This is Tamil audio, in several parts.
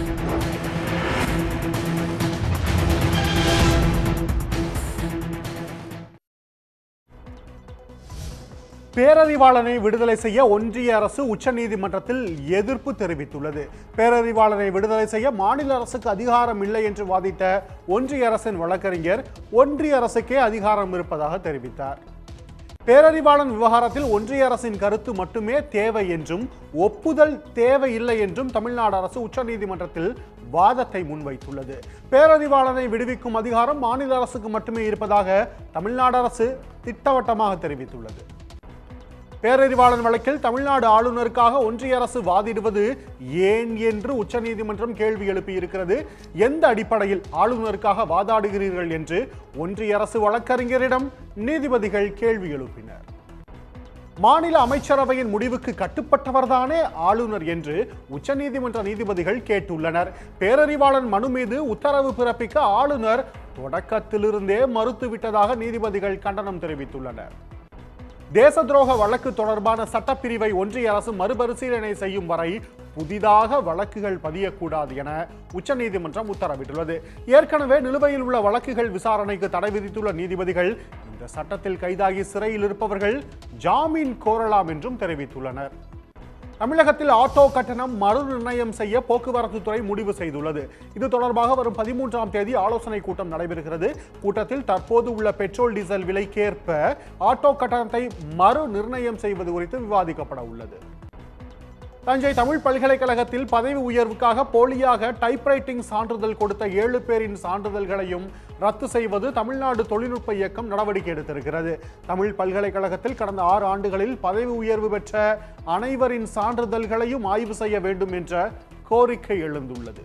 பேரறிவாளனை விடுதலை செய்ய ஒன்றிய அரசு உச்சநீதிமன்றத்தில் எதிர்ப்பு தெரிவித்துள்ளது பேரறிவாளனை விடுதலை செய்ய மாநில அரசுக்கு அதிகாரம் இல்லை என்று வாதிட்ட ஒன்றிய அரசின் வழக்கறிஞர் ஒன்றிய அரசுக்கே அதிகாரம் இருப்பதாக தெரிவித்தார் பேரறிவாளன் விவகாரத்தில் ஒன்றிய அரசின் கருத்து மட்டுமே தேவை என்றும் ஒப்புதல் தேவையில்லை என்றும் தமிழ்நாடு அரசு உச்சநீதிமன்றத்தில் வாதத்தை முன்வைத்துள்ளது பேரறிவாளனை விடுவிக்கும் அதிகாரம் மாநில அரசுக்கு மட்டுமே இருப்பதாக தமிழ்நாடு அரசு திட்டவட்டமாக தெரிவித்துள்ளது பேரறிவாளன் வழக்கில் தமிழ்நாடு ஆளுநருக்காக ஒன்றிய அரசு வாதிடுவது ஏன் என்று உச்சநீதிமன்றம் கேள்வி எழுப்பியிருக்கிறது எந்த அடிப்படையில் ஆளுநருக்காக வாதாடுகிறீர்கள் என்று ஒன்றிய அரசு வழக்கறிஞரிடம் நீதிபதிகள் கேள்வி எழுப்பினர் மாநில அமைச்சரவையின் முடிவுக்கு கட்டுப்பட்டவர்தானே ஆளுநர் என்று உச்சநீதிமன்ற நீதிபதிகள் கேட்டுள்ளனர் பேரறிவாளன் மனு மீது உத்தரவு பிறப்பிக்க ஆளுநர் தொடக்கத்திலிருந்தே மறுத்துவிட்டதாக நீதிபதிகள் கண்டனம் தெரிவித்துள்ளனர் தேச துரோக வழக்கு தொடர்பான சட்டப்பிரிவை ஒன்றிய அரசு மறுபரிசீலனை செய்யும் வரை புதிதாக வழக்குகள் பதியக்கூடாது என உச்சநீதிமன்றம் உத்தரவிட்டுள்ளது ஏற்கனவே நிலுவையில் உள்ள வழக்குகள் விசாரணைக்கு தடை விதித்துள்ள நீதிபதிகள் இந்த சட்டத்தில் கைதாகி சிறையில் இருப்பவர்கள் ஜாமீன் கோரலாம் என்றும் தெரிவித்துள்ளனர் தமிழகத்தில் ஆட்டோ கட்டணம் மறு நிர்ணயம் செய்ய போக்குவரத்து துறை முடிவு செய்துள்ளது இது தொடர்பாக வரும் பதிமூன்றாம் தேதி ஆலோசனை கூட்டம் நடைபெறுகிறது கூட்டத்தில் தற்போது உள்ள பெட்ரோல் டீசல் விலைக்கேற்ப ஆட்டோ கட்டணத்தை மறு நிர்ணயம் செய்வது குறித்து விவாதிக்கப்பட உள்ளது தஞ்சை தமிழ் பல்கலைக்கழகத்தில் பதவி உயர்வுக்காக போலியாக டைப்ரைட்டிங் சான்றிதழ் கொடுத்த ஏழு பேரின் சான்றிதழ்களையும் ரத்து செய்வது தமிழ்நாடு தொழில்நுட்ப இயக்கம் நடவடிக்கை எடுத்திருக்கிறது தமிழ் பல்கலைக்கழகத்தில் கடந்த ஆறு ஆண்டுகளில் பதவி உயர்வு பெற்ற அனைவரின் சான்றிதழ்களையும் ஆய்வு செய்ய வேண்டும் என்ற கோரிக்கை எழுந்துள்ளது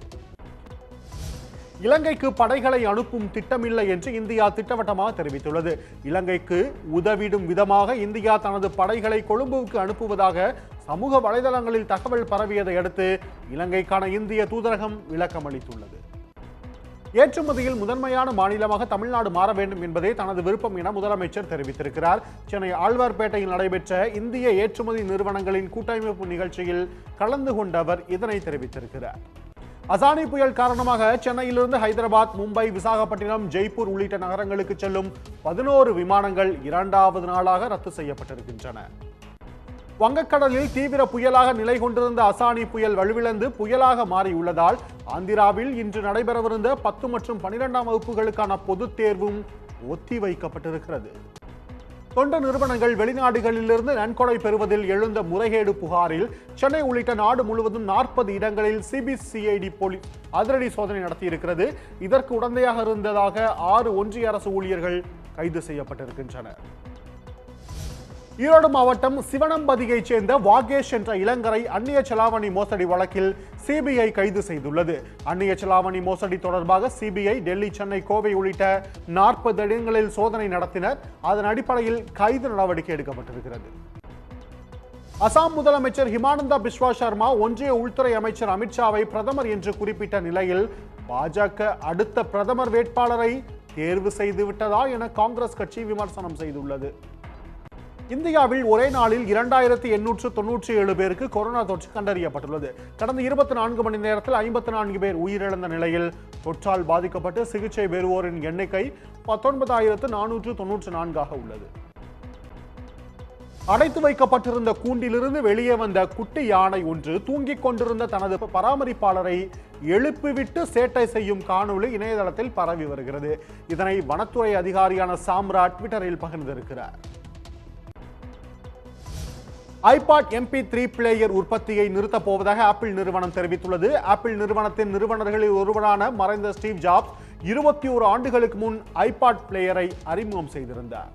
இலங்கைக்கு படைகளை அனுப்பும் திட்டமில்லை என்று இந்தியா திட்டவட்டமாக தெரிவித்துள்ளது இலங்கைக்கு உதவிடும் விதமாக இந்தியா தனது படைகளை கொழும்புவுக்கு அனுப்புவதாக சமூக வலைதளங்களில் தகவல் பரவியதை அடுத்து இலங்கைக்கான இந்திய தூதரகம் விளக்கம் அளித்துள்ளது ஏற்றுமதியில் முதன்மையான மாநிலமாக தமிழ்நாடு மாற வேண்டும் என்பதே தனது விருப்பம் என முதலமைச்சர் தெரிவித்திருக்கிறார் சென்னை ஆழ்வார்பேட்டையில் நடைபெற்ற இந்திய ஏற்றுமதி நிறுவனங்களின் கூட்டமைப்பு நிகழ்ச்சியில் கலந்து கொண்ட அவர் இதனை தெரிவித்திருக்கிறார் அசானி புயல் காரணமாக சென்னையிலிருந்து ஹைதராபாத் மும்பை விசாகப்பட்டினம் ஜெய்ப்பூர் உள்ளிட்ட நகரங்களுக்கு செல்லும் பதினோரு விமானங்கள் இரண்டாவது நாளாக ரத்து செய்யப்பட்டிருக்கின்றன வங்கக்கடலில் தீவிர புயலாக நிலை கொண்டிருந்த அசானி புயல் வலுவிழந்து புயலாக மாறியுள்ளதால் ஆந்திராவில் இன்று நடைபெறவிருந்த பத்து மற்றும் பனிரெண்டாம் வகுப்புகளுக்கான பொதுத் தேர்வும் ஒத்திவைக்கப்பட்டிருக்கிறது தொண்டு நிறுவனங்கள் வெளிநாடுகளிலிருந்து நன்கொடை பெறுவதில் எழுந்த முறைகேடு புகாரில் சென்னை உள்ளிட்ட நாடு முழுவதும் நாற்பது இடங்களில் சிபிசிஐடி போலீஸ் அதிரடி சோதனை நடத்தியிருக்கிறது இதற்கு உடந்தையாக இருந்ததாக ஆறு ஒன்றிய அரசு ஊழியர்கள் கைது செய்யப்பட்டிருக்கின்றனர் ஈரோடு மாவட்டம் சிவனம்பதியைச் சேர்ந்த வாகேஷ் என்ற இளங்கரை அந்நிய செலாவணி மோசடி வழக்கில் சிபிஐ கைது செய்துள்ளது அந்நிய செலாவணி மோசடி தொடர்பாக சிபிஐ டெல்லி சென்னை கோவை உள்ளிட்ட நாற்பது இடங்களில் சோதனை நடத்தினர் அதன் அடிப்படையில் கைது நடவடிக்கை எடுக்கப்பட்டிருக்கிறது அசாம் முதலமைச்சர் ஹிமானந்தா பிஸ்வா சர்மா ஒன்றிய உள்துறை அமைச்சர் அமித்ஷாவை பிரதமர் என்று குறிப்பிட்ட நிலையில் பாஜக அடுத்த பிரதமர் வேட்பாளரை தேர்வு செய்து விட்டதா என காங்கிரஸ் கட்சி விமர்சனம் செய்துள்ளது இந்தியாவில் ஒரே நாளில் இரண்டாயிரத்தி எண்ணூற்று தொன்னூற்றி ஏழு பேருக்கு கொரோனா தொற்று கண்டறியப்பட்டுள்ளது கடந்த இருபத்தி நான்கு மணி நேரத்தில் ஐம்பத்தி நான்கு பேர் உயிரிழந்த நிலையில் தொற்றால் பாதிக்கப்பட்டு சிகிச்சை பெறுவோரின் எண்ணிக்கை பத்தொன்பதாயிரத்து நானூற்று தொன்னூற்று நான்காக உள்ளது அடைத்து வைக்கப்பட்டிருந்த கூண்டிலிருந்து வெளியே வந்த குட்டி யானை ஒன்று தூங்கிக் கொண்டிருந்த தனது பராமரிப்பாளரை எழுப்பிவிட்டு சேட்டை செய்யும் காணொளி இணையதளத்தில் பரவி வருகிறது இதனை வனத்துறை அதிகாரியான சாம்ராட் ட்விட்டரில் பகிர்ந்திருக்கிறார் ஐபாட் எம்பி த்ரீ பிளேயர் உற்பத்தியை நிறுத்தப் போவதாக ஆப்பிள் நிறுவனம் தெரிவித்துள்ளது ஆப்பிள் நிறுவனத்தின் நிறுவனர்களில் ஒருவரான மறைந்த ஸ்டீவ் ஜாப்ஸ் இருபத்தி ஒரு ஆண்டுகளுக்கு முன் ஐபாட் பிளேயரை அறிமுகம் செய்திருந்தார்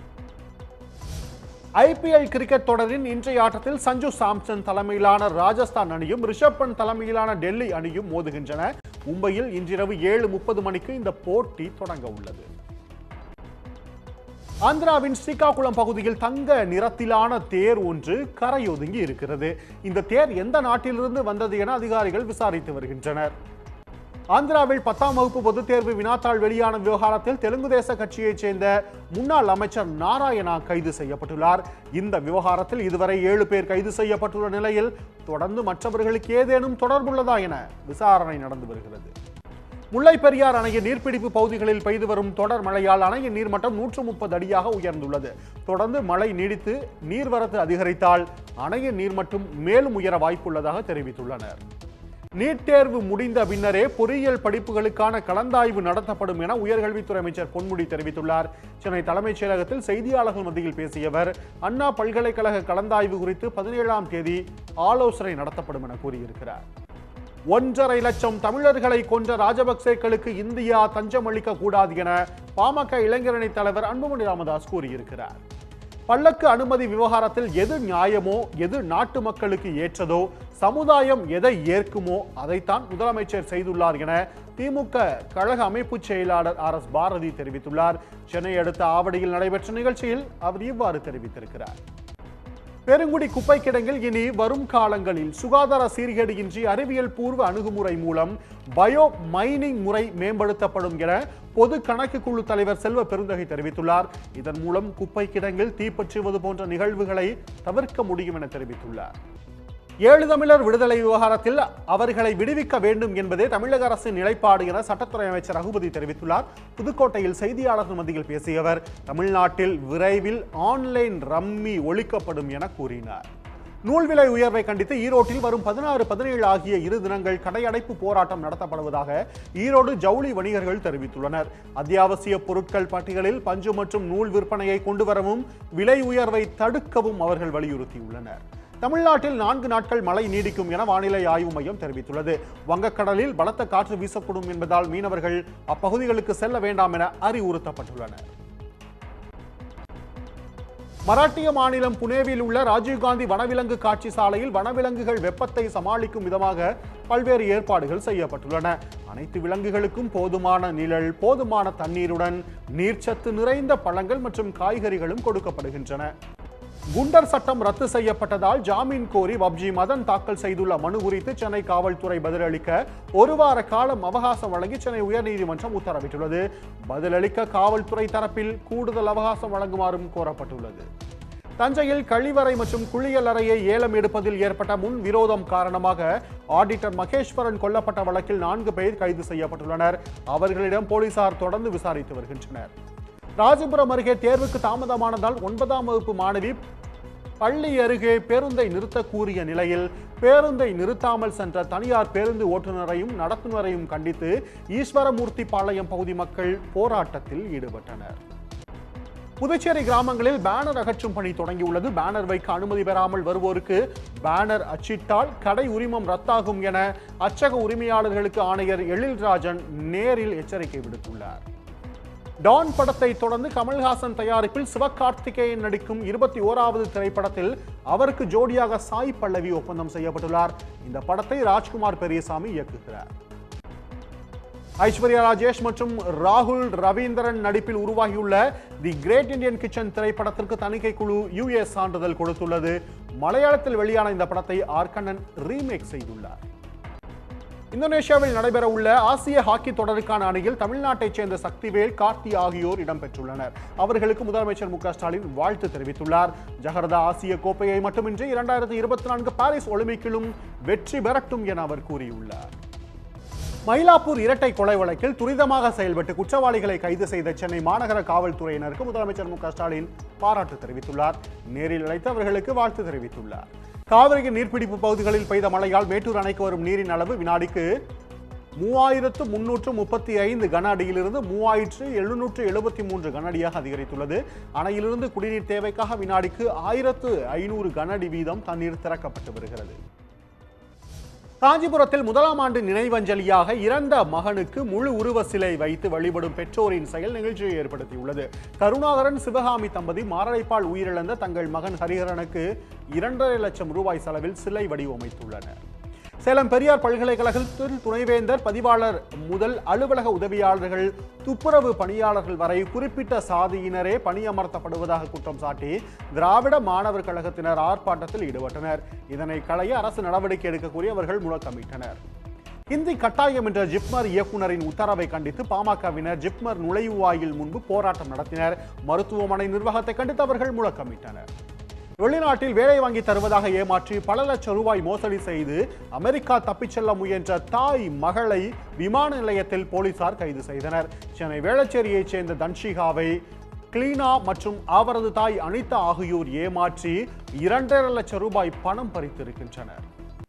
ஐபிஎல் கிரிக்கெட் தொடரின் இன்றைய ஆட்டத்தில் சஞ்சு சாம்சன் தலைமையிலான ராஜஸ்தான் அணியும் ரிஷப் பண்ட் தலைமையிலான டெல்லி அணியும் மோதுகின்றன மும்பையில் இன்றிரவு ஏழு முப்பது மணிக்கு இந்த போட்டி தொடங்க உள்ளது ஆந்திராவின் ஸ்ரீகாகுளம் பகுதியில் தங்க நிறத்திலான தேர் ஒன்று கரையொதுங்கி இருக்கிறது இந்த தேர் எந்த நாட்டிலிருந்து வந்தது என அதிகாரிகள் விசாரித்து வருகின்றனர் ஆந்திராவில் பத்தாம் வகுப்பு பொதுத் தேர்வு வினாத்தாள் வெளியான விவகாரத்தில் தெலுங்கு தேச கட்சியைச் சேர்ந்த முன்னாள் அமைச்சர் நாராயணா கைது செய்யப்பட்டுள்ளார் இந்த விவகாரத்தில் இதுவரை ஏழு பேர் கைது செய்யப்பட்டுள்ள நிலையில் தொடர்ந்து மற்றவர்களுக்கு ஏதேனும் தொடர்புள்ளதா என விசாரணை நடந்து வருகிறது முல்லை பெரியார் அணையின் நீர்பிடிப்பு பகுதிகளில் பெய்து வரும் தொடர் மழையால் அணையின் நீர்மட்டம் நூற்று முப்பது அடியாக உயர்ந்துள்ளது தொடர்ந்து மழை நீடித்து நீர்வரத்து அதிகரித்தால் அணையின் நீர்மட்டம் மேலும் உயர வாய்ப்புள்ளதாக தெரிவித்துள்ளனர் நீட் தேர்வு முடிந்த பின்னரே பொறியியல் படிப்புகளுக்கான கலந்தாய்வு நடத்தப்படும் என உயர்கல்வித்துறை அமைச்சர் பொன்முடி தெரிவித்துள்ளார் சென்னை தலைமைச் செயலகத்தில் செய்தியாளர்கள் மத்தியில் பேசிய அவர் அண்ணா பல்கலைக்கழக கலந்தாய்வு குறித்து பதினேழாம் தேதி ஆலோசனை நடத்தப்படும் என கூறியிருக்கிறார் ஒன்றரை லட்சம் தமிழர்களை கொன்ற ராஜபக்சேக்களுக்கு இந்தியா தஞ்சம் அளிக்க கூடாது என பாமக இளைஞரணி தலைவர் அன்புமணி ராமதாஸ் கூறியிருக்கிறார் பல்லக்கு அனுமதி விவகாரத்தில் எது நியாயமோ எது நாட்டு மக்களுக்கு ஏற்றதோ சமுதாயம் எதை ஏற்குமோ அதைத்தான் முதலமைச்சர் செய்துள்ளார் என திமுக கழக அமைப்பு செயலாளர் ஆர் எஸ் பாரதி தெரிவித்துள்ளார் சென்னை அடுத்த ஆவடியில் நடைபெற்ற நிகழ்ச்சியில் அவர் இவ்வாறு தெரிவித்திருக்கிறார் பெருங்குடி குப்பை கிடங்கில் இனி வரும் காலங்களில் சுகாதார சீர்கேடின்றி அறிவியல் பூர்வ அணுகுமுறை மூலம் பயோ மைனிங் முறை மேம்படுத்தப்படும் என பொது கணக்கு குழு தலைவர் செல்வ பெருந்தகை தெரிவித்துள்ளார் இதன் மூலம் குப்பை கிடங்கில் தீப்பற்றுவது போன்ற நிகழ்வுகளை தவிர்க்க முடியும் என தெரிவித்துள்ளார் ஏழு தமிழர் விடுதலை விவகாரத்தில் அவர்களை விடுவிக்க வேண்டும் என்பதே தமிழக அரசின் நிலைப்பாடு என சட்டத்துறை அமைச்சர் ரகுபதி தெரிவித்துள்ளார் புதுக்கோட்டையில் செய்தியாளர்கள் மத்தியில் பேசிய அவர் தமிழ்நாட்டில் விரைவில் ஆன்லைன் ரம்மி ஒழிக்கப்படும் என கூறினார் நூல் விலை உயர்வை கண்டித்து ஈரோட்டில் வரும் பதினாறு பதினேழு ஆகிய இரு தினங்கள் கடையடைப்பு போராட்டம் நடத்தப்படுவதாக ஈரோடு ஜவுளி வணிகர்கள் தெரிவித்துள்ளனர் அத்தியாவசிய பொருட்கள் பட்டியலில் பஞ்சு மற்றும் நூல் விற்பனையை கொண்டு வரவும் விலை உயர்வை தடுக்கவும் அவர்கள் வலியுறுத்தியுள்ளனர் தமிழ்நாட்டில் நான்கு நாட்கள் மழை நீடிக்கும் என வானிலை ஆய்வு மையம் தெரிவித்துள்ளது வங்கக்கடலில் பலத்த காற்று வீசக்கூடும் என்பதால் மீனவர்கள் அப்பகுதிகளுக்கு செல்ல வேண்டாம் என அறிவுறுத்தப்பட்டுள்ளனர் மராட்டிய மாநிலம் புனேவில் உள்ள ராஜீவ்காந்தி வனவிலங்கு காட்சி சாலையில் வனவிலங்குகள் வெப்பத்தை சமாளிக்கும் விதமாக பல்வேறு ஏற்பாடுகள் செய்யப்பட்டுள்ளன அனைத்து விலங்குகளுக்கும் போதுமான நிழல் போதுமான தண்ணீருடன் நீர்ச்சத்து நிறைந்த பழங்கள் மற்றும் காய்கறிகளும் கொடுக்கப்படுகின்றன குண்டர் சட்டம் ரத்து செய்யப்பட்டதால் ஜாமீன் கோரி வப்ஜி மதன் தாக்கல் செய்துள்ள மனு குறித்து சென்னை காவல்துறை பதிலளிக்க ஒரு வார காலம் அவகாசம் வழங்கி சென்னை உயர்நீதிமன்றம் உத்தரவிட்டுள்ளது பதிலளிக்க காவல்துறை தரப்பில் கூடுதல் அவகாசம் வழங்குமாறும் கோரப்பட்டுள்ளது தஞ்சையில் கழிவறை மற்றும் குளியல் அறையை ஏலம் எடுப்பதில் ஏற்பட்ட முன் விரோதம் காரணமாக ஆடிட்டர் மகேஸ்வரன் கொல்லப்பட்ட வழக்கில் நான்கு பேர் கைது செய்யப்பட்டுள்ளனர் அவர்களிடம் போலீசார் தொடர்ந்து விசாரித்து வருகின்றனர் ராஜபுரம் அருகே தேர்வுக்கு தாமதமானதால் ஒன்பதாம் வகுப்பு மாணவி பள்ளி அருகே பேருந்தை நிறுத்த கூறிய நிலையில் பேருந்தை நிறுத்தாமல் சென்ற தனியார் பேருந்து ஓட்டுநரையும் நடத்துனரையும் கண்டித்து ஈஸ்வரமூர்த்தி பாளையம் பகுதி மக்கள் போராட்டத்தில் ஈடுபட்டனர் புதுச்சேரி கிராமங்களில் பேனர் அகற்றும் பணி தொடங்கியுள்ளது பேனர் வைக்க அனுமதி பெறாமல் வருவோருக்கு பேனர் அச்சிட்டால் கடை உரிமம் ரத்தாகும் என அச்சக உரிமையாளர்களுக்கு ஆணையர் எழில்ராஜன் நேரில் எச்சரிக்கை விடுத்துள்ளார் டான் படத்தை தொடர்ந்து கமல்ஹாசன் தயாரிப்பில் சிவகார்த்திகேயன் நடிக்கும் இருபத்தி ஓராவது திரைப்படத்தில் அவருக்கு ஜோடியாக சாய் பல்லவி ஒப்பந்தம் செய்யப்பட்டுள்ளார் இந்த படத்தை ராஜ்குமார் பெரியசாமி இயக்குகிறார் ஐஸ்வர்யா ராஜேஷ் மற்றும் ராகுல் ரவீந்திரன் நடிப்பில் உருவாகியுள்ள தி கிரேட் இந்தியன் கிச்சன் திரைப்படத்திற்கு தணிக்கை குழு யுஎஸ் சான்றிதழ் கொடுத்துள்ளது மலையாளத்தில் வெளியான இந்த படத்தை ஆர்கண்ணன் ரீமேக் செய்துள்ளார் இந்தோனேஷியாவில் நடைபெற உள்ள ஆசிய ஹாக்கி தொடருக்கான அணியில் தமிழ்நாட்டைச் சேர்ந்த சக்திவேல் கார்த்தி ஆகியோர் இடம்பெற்றுள்ளனர் அவர்களுக்கு முதலமைச்சர் மு க ஸ்டாலின் வாழ்த்து தெரிவித்துள்ளார் ஜகர்தா ஆசிய கோப்பையை மட்டுமின்றி இரண்டாயிரத்தி இருபத்தி நான்கு பாரிஸ் ஒலிம்பிக்கிலும் வெற்றி பெறட்டும் என அவர் கூறியுள்ளார் மயிலாப்பூர் இரட்டை கொலை வழக்கில் துரிதமாக செயல்பட்டு குற்றவாளிகளை கைது செய்த சென்னை மாநகர காவல்துறையினருக்கு முதலமைச்சர் மு க ஸ்டாலின் பாராட்டு தெரிவித்துள்ளார் நேரில் அழைத்து அவர்களுக்கு வாழ்த்து தெரிவித்துள்ளார் காவிரியின் நீர்பிடிப்பு பகுதிகளில் பெய்த மழையால் மேட்டூர் அணைக்கு வரும் நீரின் அளவு வினாடிக்கு மூவாயிரத்து முன்னூற்று முப்பத்தி ஐந்து கன அடியிலிருந்து மூவாயிரத்து எழுநூற்று எழுபத்தி மூன்று கன அடியாக அதிகரித்துள்ளது அணையிலிருந்து குடிநீர் தேவைக்காக வினாடிக்கு ஆயிரத்து ஐநூறு கன அடி வீதம் தண்ணீர் திறக்கப்பட்டு வருகிறது காஞ்சிபுரத்தில் முதலாம் ஆண்டு நினைவஞ்சலியாக இறந்த மகனுக்கு முழு உருவ சிலை வைத்து வழிபடும் பெற்றோரின் செயல் நிகழ்ச்சியை ஏற்படுத்தியுள்ளது கருணாகரன் சிவகாமி தம்பதி மாரடைப்பால் உயிரிழந்த தங்கள் மகன் ஹரிஹரனுக்கு இரண்டரை லட்சம் ரூபாய் செலவில் சிலை வடிவமைத்துள்ளனர் சேலம் பெரியார் பல்கலைக்கழகத்தில் துணைவேந்தர் பதிவாளர் முதல் அலுவலக உதவியாளர்கள் துப்புரவு பணியாளர்கள் வரை குறிப்பிட்ட சாதியினரே பணியமர்த்தப்படுவதாக குற்றம் சாட்டி திராவிட மாணவர் கழகத்தினர் ஆர்ப்பாட்டத்தில் ஈடுபட்டனர் இதனை களைய அரசு நடவடிக்கை எடுக்க கோரி அவர்கள் முழக்கமிட்டனர் இந்தி கட்டாயம் என்ற ஜிப்மர் இயக்குனரின் உத்தரவை கண்டித்து பாமகவினர் ஜிப்மர் நுழைவாயில் முன்பு போராட்டம் நடத்தினர் மருத்துவமனை நிர்வாகத்தை கண்டித்து அவர்கள் முழக்கமிட்டனர் வெளிநாட்டில் வேலை வாங்கி தருவதாக ஏமாற்றி பல லட்சம் ரூபாய் மோசடி செய்து அமெரிக்கா தப்பிச் செல்ல முயன்ற தாய் மகளை விமான நிலையத்தில் போலீசார் கைது செய்தனர் சென்னை வேளச்சேரியைச் சேர்ந்த தன்ஷிகாவை கிளீனா மற்றும் அவரது தாய் அனிதா ஆகியோர் ஏமாற்றி இரண்டரை லட்சம் ரூபாய் பணம் பறித்திருக்கின்றனர்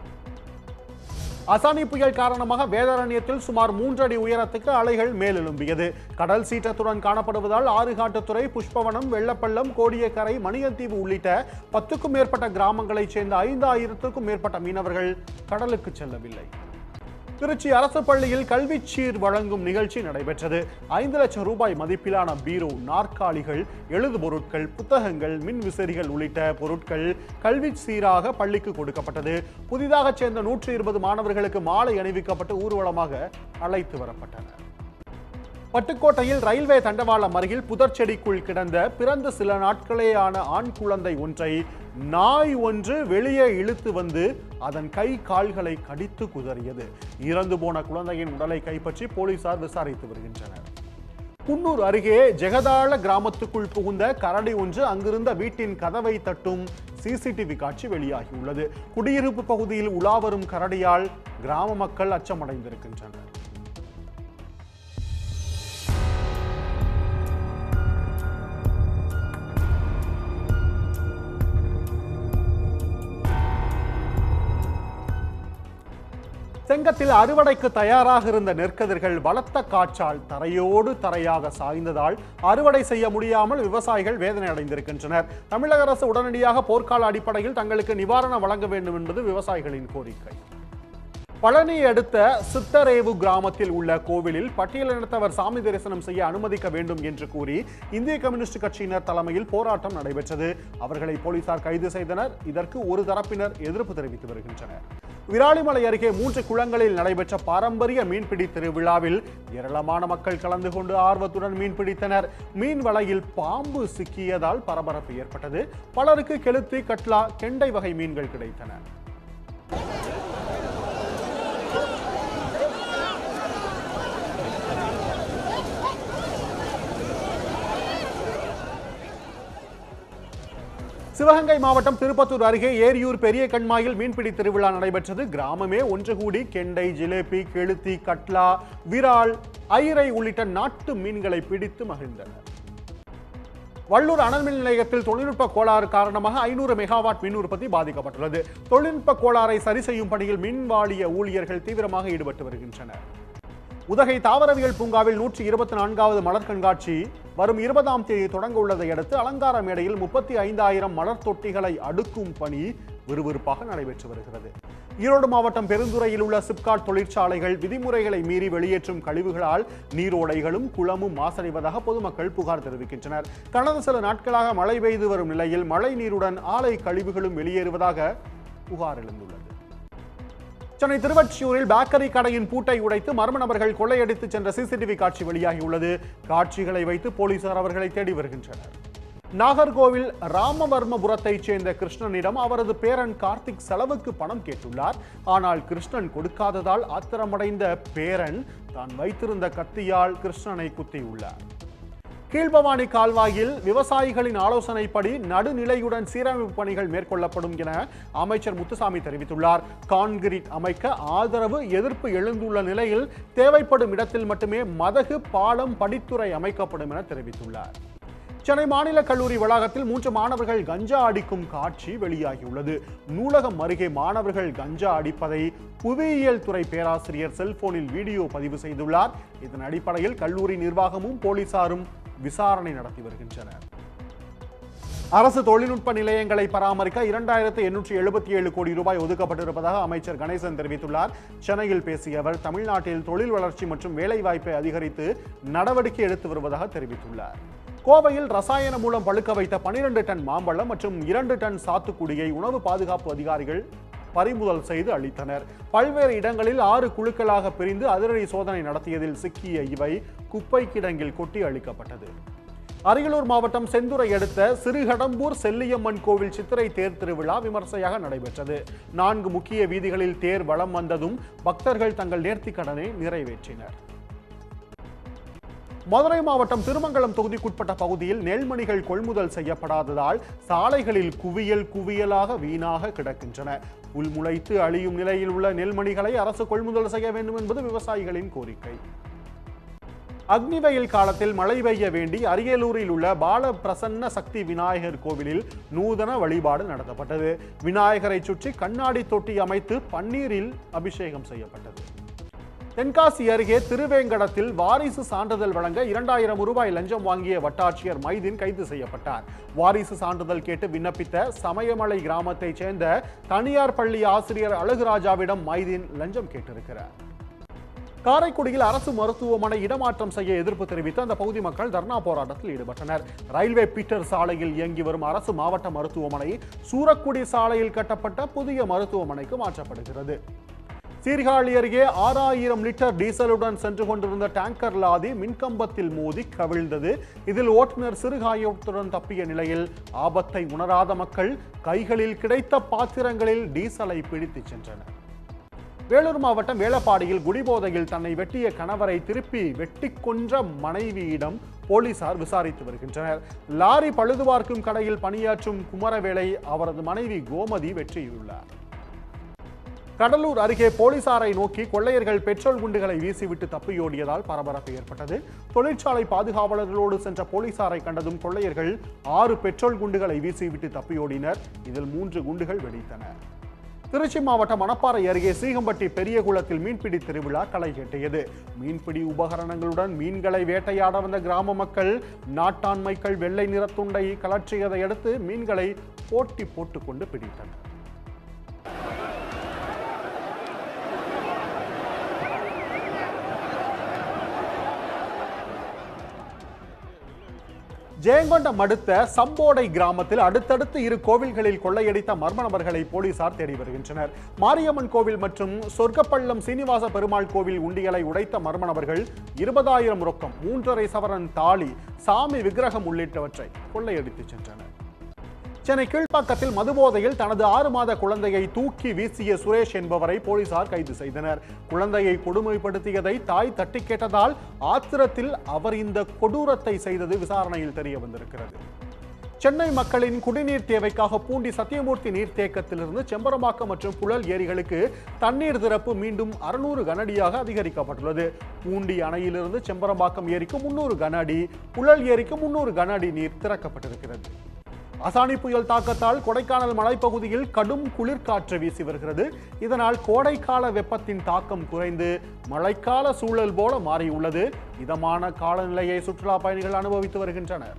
அசானி புயல் காரணமாக வேதாரண்யத்தில் சுமார் மூன்றடி உயரத்துக்கு அலைகள் மேலெழும்பியது கடல் சீற்றத்துடன் காணப்படுவதால் ஆறுகாட்டுத்துறை புஷ்பவனம் வெள்ளப்பள்ளம் கோடியக்கரை மணியந்தீவு உள்ளிட்ட பத்துக்கும் மேற்பட்ட கிராமங்களைச் சேர்ந்த ஐந்தாயிரத்துக்கும் மேற்பட்ட மீனவர்கள் கடலுக்கு செல்லவில்லை திருச்சி அரசு பள்ளியில் கல்விச்சீர் வழங்கும் நிகழ்ச்சி நடைபெற்றது ஐந்து லட்சம் ரூபாய் மதிப்பிலான பீரோ நாற்காலிகள் எழுது பொருட்கள் புத்தகங்கள் மின் விசிறிகள் உள்ளிட்ட பொருட்கள் கல்வி சீராக பள்ளிக்கு கொடுக்கப்பட்டது புதிதாக சேர்ந்த நூற்றி இருபது மாணவர்களுக்கு மாலை அணிவிக்கப்பட்டு ஊர்வலமாக அழைத்து வரப்பட்டனர் பட்டுக்கோட்டையில் ரயில்வே தண்டவாளம் அருகில் புதர்ச்செடிக்குள் கிடந்த பிறந்த சில நாட்களேயான ஆண் குழந்தை ஒன்றை நாய் ஒன்று வெளியே இழுத்து வந்து அதன் கை கால்களை கடித்து குதறியது இறந்து போன குழந்தையின் உடலை கைப்பற்றி போலீசார் விசாரித்து வருகின்றனர் குன்னூர் அருகே ஜெகதாள கிராமத்துக்குள் புகுந்த கரடி ஒன்று அங்கிருந்த வீட்டின் கதவை தட்டும் சிசிடிவி காட்சி வெளியாகியுள்ளது குடியிருப்பு பகுதியில் உலாவரும் கரடியால் கிராம மக்கள் அச்சமடைந்திருக்கின்றனர் செங்கத்தில் அறுவடைக்கு தயாராக இருந்த நெற்கதிர்கள் பலத்த காற்றால் தரையோடு தரையாக சாய்ந்ததால் அறுவடை செய்ய முடியாமல் விவசாயிகள் வேதனை அடைந்திருக்கின்றனர் தமிழக அரசு உடனடியாக போர்க்கால அடிப்படையில் தங்களுக்கு நிவாரணம் வழங்க வேண்டும் என்பது விவசாயிகளின் கோரிக்கை பழனி அடுத்த சித்தரேவு கிராமத்தில் உள்ள கோவிலில் பட்டியலினத்தவர் சாமி தரிசனம் செய்ய அனுமதிக்க வேண்டும் என்று கூறி இந்திய கம்யூனிஸ்ட் கட்சியினர் தலைமையில் போராட்டம் நடைபெற்றது அவர்களை போலீசார் கைது செய்தனர் இதற்கு ஒரு தரப்பினர் எதிர்ப்பு தெரிவித்து வருகின்றனர் விராலிமலை அருகே மூன்று குளங்களில் நடைபெற்ற பாரம்பரிய மீன்பிடி திருவிழாவில் ஏராளமான மக்கள் கலந்து கொண்டு ஆர்வத்துடன் மீன் பிடித்தனர் மீன் வலையில் பாம்பு சிக்கியதால் பரபரப்பு ஏற்பட்டது பலருக்கு கெளுத்தி கட்லா கெண்டை வகை மீன்கள் கிடைத்தன சிவகங்கை மாவட்டம் திருப்பத்தூர் அருகே ஏரியூர் பெரிய கண்மாயில் மீன்பிடி திருவிழா நடைபெற்றது கிராமமே ஒன்று கூடி கெண்டை ஜிலேபி கெளுத்தி கட்லா விரால் ஐரை உள்ளிட்ட நாட்டு மீன்களை பிடித்து மகிழ்ந்தனர் வள்ளூர் அனல் மின் நிலையத்தில் தொழில்நுட்ப கோளாறு காரணமாக ஐநூறு மெகாவாட் மின் உற்பத்தி பாதிக்கப்பட்டுள்ளது தொழில்நுட்ப கோளாறை சரி செய்யும் பணியில் மின் வாரிய ஊழியர்கள் தீவிரமாக ஈடுபட்டு வருகின்றனர் உதகை தாவரவியல் பூங்காவில் நூற்றி இருபத்தி நான்காவது மலர் கண்காட்சி வரும் இருபதாம் தேதி தொடங்க உள்ளதை அடுத்து அலங்கார மேடையில் முப்பத்தி ஐந்தாயிரம் மலர் தொட்டிகளை அடுக்கும் பணி விறுவிறுப்பாக நடைபெற்று வருகிறது ஈரோடு மாவட்டம் பெருந்துறையில் உள்ள சிப்காட் தொழிற்சாலைகள் விதிமுறைகளை மீறி வெளியேற்றும் கழிவுகளால் நீரோடைகளும் குளமும் மாசடைவதாக பொதுமக்கள் புகார் தெரிவிக்கின்றனர் கடந்த சில நாட்களாக மழை பெய்து வரும் நிலையில் மழை நீருடன் ஆலை கழிவுகளும் வெளியேறுவதாக புகார் எழுந்துள்ளது சென்னை திருவொற்றியூரில் பேக்கரி கடையின் பூட்டை உடைத்து மர்ம நபர்கள் கொள்ளையடித்து சென்ற சிசிடிவி காட்சி வெளியாகியுள்ளது காட்சிகளை வைத்து போலீசார் அவர்களை தேடி வருகின்றனர் நாகர்கோவில் ராமவர்மபுரத்தைச் சேர்ந்த கிருஷ்ணனிடம் அவரது பேரன் கார்த்திக் செலவுக்கு பணம் கேட்டுள்ளார் ஆனால் கிருஷ்ணன் கொடுக்காததால் ஆத்திரமடைந்த பேரன் தான் வைத்திருந்த கத்தியால் கிருஷ்ணனை குத்தியுள்ளார் கீழ்பவானி கால்வாயில் விவசாயிகளின் ஆலோசனைப்படி நடுநிலையுடன் சீரமைப்பு பணிகள் மேற்கொள்ளப்படும் என அமைச்சர் முத்துசாமி தெரிவித்துள்ளார் கான்கிரீட் அமைக்க ஆதரவு எதிர்ப்பு எழுந்துள்ள நிலையில் தேவைப்படும் இடத்தில் மட்டுமே மதகு பாலம் படித்துறை அமைக்கப்படும் என தெரிவித்துள்ளார் சென்னை மாநில கல்லூரி வளாகத்தில் மூன்று மாணவர்கள் கஞ்சா அடிக்கும் காட்சி வெளியாகியுள்ளது நூலகம் அருகே மாணவர்கள் கஞ்சா அடிப்பதை புவியியல் துறை பேராசிரியர் செல்போனில் வீடியோ பதிவு செய்துள்ளார் இதன் அடிப்படையில் கல்லூரி நிர்வாகமும் போலீசாரும் விசாரணை நடத்தி வருகின்றனர் அரசு தொழில்நுட்ப நிலையங்களை பராமரிக்க இரண்டாயிரத்து எண்ணூற்றி எழுபத்தி ஏழு கோடி ரூபாய் ஒதுக்கப்பட்டிருப்பதாக அமைச்சர் கணேசன் தெரிவித்துள்ளார் சென்னையில் பேசிய அவர் தமிழ்நாட்டில் தொழில் வளர்ச்சி மற்றும் வேலைவாய்ப்பை அதிகரித்து நடவடிக்கை எடுத்து வருவதாக தெரிவித்துள்ளார் கோவையில் ரசாயனம் மூலம் பழுக்க வைத்த பனிரெண்டு டன் மாம்பழம் மற்றும் இரண்டு டன் சாத்துக்குடியை உணவு பாதுகாப்பு அதிகாரிகள் பறிமுதல் செய்து அளித்தனர் பல்வேறு இடங்களில் ஆறு குழுக்களாக பிரிந்து அதிரடி சோதனை நடத்தியதில் சிக்கிய இவை குப்பை கிடங்கில் கொட்டி அளிக்கப்பட்டது அரியலூர் மாவட்டம் செந்துறை அடுத்த சிறுகடம்பூர் செல்லியம்மன் கோவில் சித்திரை தேர் திருவிழா விமர்சையாக நடைபெற்றது நான்கு முக்கிய வீதிகளில் தேர் வலம் வந்ததும் பக்தர்கள் தங்கள் நேர்த்திக் கடனை நிறைவேற்றினர் மதுரை மாவட்டம் திருமங்கலம் தொகுதிக்குட்பட்ட பகுதியில் நெல்மணிகள் கொள்முதல் செய்யப்படாததால் சாலைகளில் குவியல் குவியலாக வீணாக கிடக்கின்றன உள்முளைத்து அழியும் நிலையில் உள்ள நெல்மணிகளை அரசு கொள்முதல் செய்ய வேண்டும் என்பது விவசாயிகளின் கோரிக்கை அக்னி வெயில் காலத்தில் மழை பெய்ய வேண்டி அரியலூரில் உள்ள பால பிரசன்ன சக்தி விநாயகர் கோவிலில் நூதன வழிபாடு நடத்தப்பட்டது விநாயகரை சுற்றி கண்ணாடி தொட்டி அமைத்து பன்னீரில் அபிஷேகம் செய்யப்பட்டது தென்காசி அருகே திருவேங்கடத்தில் வாரிசு சான்றிதழ் வழங்க இரண்டாயிரம் ரூபாய் லஞ்சம் வாங்கிய வட்டாட்சியர் மைதீன் கைது செய்யப்பட்டார் வாரிசு சான்றிதழ் கேட்டு விண்ணப்பித்த சமயமலை கிராமத்தைச் சேர்ந்த தனியார் பள்ளி ஆசிரியர் அழகுராஜாவிடம் மைதீன் லஞ்சம் கேட்டிருக்கிறார் காரைக்குடியில் அரசு மருத்துவமனை இடமாற்றம் செய்ய எதிர்ப்பு தெரிவித்து அந்த பகுதி மக்கள் தர்ணா போராட்டத்தில் ஈடுபட்டனர் ரயில்வே பீட்டர் சாலையில் இயங்கி வரும் அரசு மாவட்ட மருத்துவமனை சூரக்குடி சாலையில் கட்டப்பட்ட புதிய மருத்துவமனைக்கு மாற்றப்படுகிறது சீர்காழி அருகே ஆறாயிரம் லிட்டர் டீசலுடன் சென்று கொண்டிருந்த டேங்கர் லாரி மின்கம்பத்தில் மோதி கவிழ்ந்தது இதில் ஓட்டுநர் சிறுகாயத்துடன் தப்பிய நிலையில் ஆபத்தை உணராத மக்கள் கைகளில் கிடைத்த பாத்திரங்களில் டீசலை பிடித்துச் சென்றனர் வேலூர் மாவட்டம் வேளப்பாடியில் குடிபோதையில் தன்னை வெட்டிய கணவரை திருப்பி வெட்டி கொன்ற மனைவியிடம் போலீசார் விசாரித்து வருகின்றனர் லாரி பழுதுபார்க்கும் கடையில் பணியாற்றும் குமரவேலை அவரது மனைவி கோமதி வெற்றியுள்ளார் கடலூர் அருகே போலீசாரை நோக்கி கொள்ளையர்கள் பெட்ரோல் குண்டுகளை வீசிவிட்டு தப்பியோடியதால் பரபரப்பு ஏற்பட்டது தொழிற்சாலை பாதுகாவலர்களோடு சென்ற போலீசாரை கண்டதும் கொள்ளையர்கள் ஆறு பெட்ரோல் குண்டுகளை வீசிவிட்டு தப்பியோடினர் இதில் மூன்று குண்டுகள் வெடித்தன திருச்சி மாவட்டம் மணப்பாறை அருகே சீகம்பட்டி பெரியகுளத்தில் மீன்பிடி திருவிழா களை கட்டியது மீன்பிடி உபகரணங்களுடன் மீன்களை வேட்டையாட வந்த கிராம மக்கள் நாட்டாண்மைகள் வெள்ளை நிறத்துண்டை கலற்றியதை அடுத்து மீன்களை போட்டி போட்டுக்கொண்டு பிடித்தனர் ஜெயங்கொண்டம் அடுத்த சம்போடை கிராமத்தில் அடுத்தடுத்து இரு கோவில்களில் கொள்ளையடித்த மர்ம நபர்களை போலீசார் தேடி வருகின்றனர் மாரியம்மன் கோவில் மற்றும் சொர்க்கப்பள்ளம் சீனிவாச பெருமாள் கோவில் உண்டியலை உடைத்த மர்ம நபர்கள் இருபதாயிரம் ரொக்கம் மூன்றரை சவரன் தாலி சாமி விக்கிரகம் உள்ளிட்டவற்றை கொள்ளையடித்துச் சென்றனர் சென்னை கீழ்ப்பாக்கத்தில் மதுபோதையில் தனது ஆறு மாத குழந்தையை தூக்கி வீசிய சுரேஷ் என்பவரை போலீசார் கைது செய்தனர் குழந்தையை கொடுமைப்படுத்தியதை தாய் தட்டி கேட்டதால் ஆத்திரத்தில் அவர் இந்த கொடூரத்தை செய்தது விசாரணையில் தெரிய வந்திருக்கிறது சென்னை மக்களின் குடிநீர் தேவைக்காக பூண்டி சத்தியமூர்த்தி நீர்த்தேக்கத்திலிருந்து செம்பரம்பாக்கம் மற்றும் புழல் ஏரிகளுக்கு தண்ணீர் திறப்பு மீண்டும் அறுநூறு கனஅடியாக அதிகரிக்கப்பட்டுள்ளது பூண்டி அணையிலிருந்து செம்பரம்பாக்கம் ஏரிக்கு முன்னூறு கன அடி புழல் ஏரிக்கு முன்னூறு கன அடி நீர் திறக்கப்பட்டிருக்கிறது அசானி புயல் தாக்கத்தால் கொடைக்கானல் மலைப்பகுதியில் கடும் குளிர்காற்று வீசி வருகிறது இதனால் கோடைக்கால வெப்பத்தின் தாக்கம் குறைந்து மழைக்கால சூழல் போல மாறியுள்ளது இதமான காலநிலையை சுற்றுலா பயணிகள் அனுபவித்து வருகின்றனர்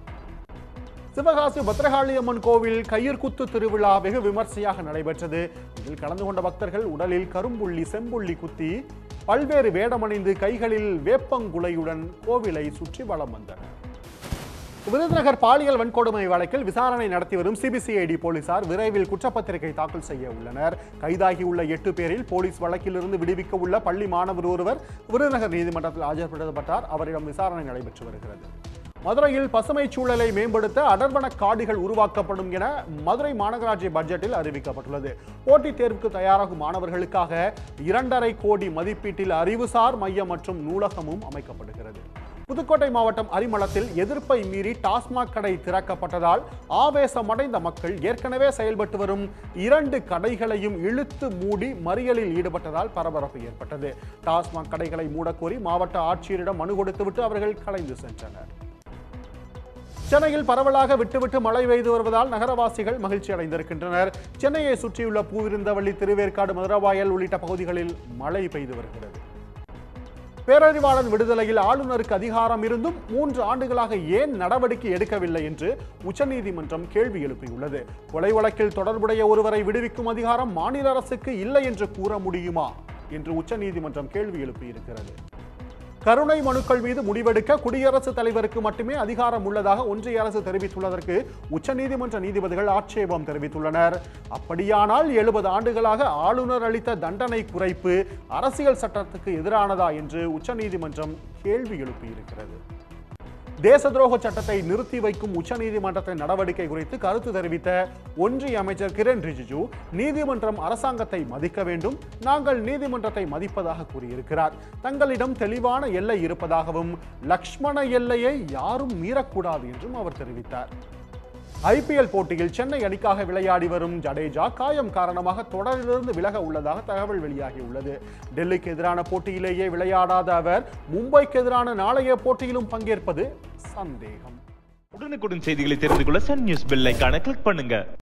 சிவகாசி பத்ரகாளியம்மன் கோவில் கயிர்குத்து திருவிழா வெகு விமர்சையாக நடைபெற்றது இதில் கலந்து கொண்ட பக்தர்கள் உடலில் கரும்புள்ளி செம்புள்ளி குத்தி பல்வேறு வேடமணிந்து கைகளில் வேப்பங்குலையுடன் கோவிலை சுற்றி வலம் வந்தனர் விருதுநகர் பாலியல் வன்கொடுமை வழக்கில் விசாரணை நடத்தி வரும் சிபிசிஐடி போலீசார் விரைவில் குற்றப்பத்திரிகை தாக்கல் செய்ய உள்ளனர் கைதாகியுள்ள எட்டு பேரில் போலீஸ் வழக்கிலிருந்து விடுவிக்க உள்ள பள்ளி மாணவர் ஒருவர் விருதுநகர் நீதிமன்றத்தில் ஆஜர்படுத்தப்பட்டார் அவரிடம் விசாரணை நடைபெற்று வருகிறது மதுரையில் பசுமை சூழலை மேம்படுத்த அடர்வன காடுகள் உருவாக்கப்படும் என மதுரை மாநகராட்சி பட்ஜெட்டில் அறிவிக்கப்பட்டுள்ளது போட்டித் தேர்வுக்கு தயாராகும் மாணவர்களுக்காக இரண்டரை கோடி மதிப்பீட்டில் அறிவுசார் மையம் மற்றும் நூலகமும் அமைக்கப்படுகிறது புதுக்கோட்டை மாவட்டம் அரிமளத்தில் எதிர்ப்பை மீறி டாஸ்மாக் கடை திறக்கப்பட்டதால் ஆவேசமடைந்த மக்கள் ஏற்கனவே செயல்பட்டு வரும் இரண்டு கடைகளையும் இழுத்து மூடி மறியலில் ஈடுபட்டதால் பரபரப்பு ஏற்பட்டது டாஸ்மாக் கடைகளை மூடக்கோரி மாவட்ட ஆட்சியரிடம் மனு கொடுத்துவிட்டு அவர்கள் கலைந்து சென்றனர் சென்னையில் பரவலாக விட்டுவிட்டு மழை பெய்து வருவதால் நகரவாசிகள் மகிழ்ச்சி அடைந்திருக்கின்றனர் சென்னையை சுற்றியுள்ள பூவிருந்தவள்ளி திருவேற்காடு மதுரவாயல் உள்ளிட்ட பகுதிகளில் மழை பெய்து வருகிறது பேரறிவாளன் விடுதலையில் ஆளுநருக்கு அதிகாரம் இருந்தும் மூன்று ஆண்டுகளாக ஏன் நடவடிக்கை எடுக்கவில்லை என்று உச்சநீதிமன்றம் கேள்வி எழுப்பியுள்ளது கொலை வழக்கில் தொடர்புடைய ஒருவரை விடுவிக்கும் அதிகாரம் மாநில அரசுக்கு இல்லை என்று கூற முடியுமா என்று உச்சநீதிமன்றம் கேள்வி எழுப்பியிருக்கிறது கருணை மனுக்கள் மீது முடிவெடுக்க குடியரசுத் தலைவருக்கு மட்டுமே அதிகாரம் உள்ளதாக ஒன்றிய அரசு தெரிவித்துள்ளதற்கு உச்சநீதிமன்ற நீதிபதிகள் ஆட்சேபம் தெரிவித்துள்ளனர் அப்படியானால் எழுபது ஆண்டுகளாக ஆளுநர் அளித்த தண்டனை குறைப்பு அரசியல் சட்டத்துக்கு எதிரானதா என்று உச்சநீதிமன்றம் கேள்வி எழுப்பியிருக்கிறது தேச துரோக சட்டத்தை நிறுத்தி வைக்கும் உச்சநீதிமன்றத்தின் நடவடிக்கை குறித்து கருத்து தெரிவித்த ஒன்றிய அமைச்சர் கிரண் ரிஜிஜு நீதிமன்றம் அரசாங்கத்தை மதிக்க வேண்டும் நாங்கள் நீதிமன்றத்தை மதிப்பதாக கூறியிருக்கிறார் தங்களிடம் தெளிவான எல்லை இருப்பதாகவும் லக்ஷ்மண எல்லையை யாரும் மீறக்கூடாது என்றும் அவர் தெரிவித்தார் ஐபிஎல் போட்டியில் சென்னை அணிக்காக விளையாடி வரும் ஜடேஜா காயம் காரணமாக தொடரிலிருந்து விலக உள்ளதாக தகவல் வெளியாகியுள்ளது டெல்லிக்கு எதிரான போட்டியிலேயே விளையாடாத அவர் மும்பைக்கு எதிரான நாளைய போட்டியிலும் பங்கேற்பது சந்தேகம் உடனுக்குடன் செய்திகளை தெரிந்து கொள்ள சன் நியூஸ் பெல் ஐகானை கிளிக் பண்ணுங்க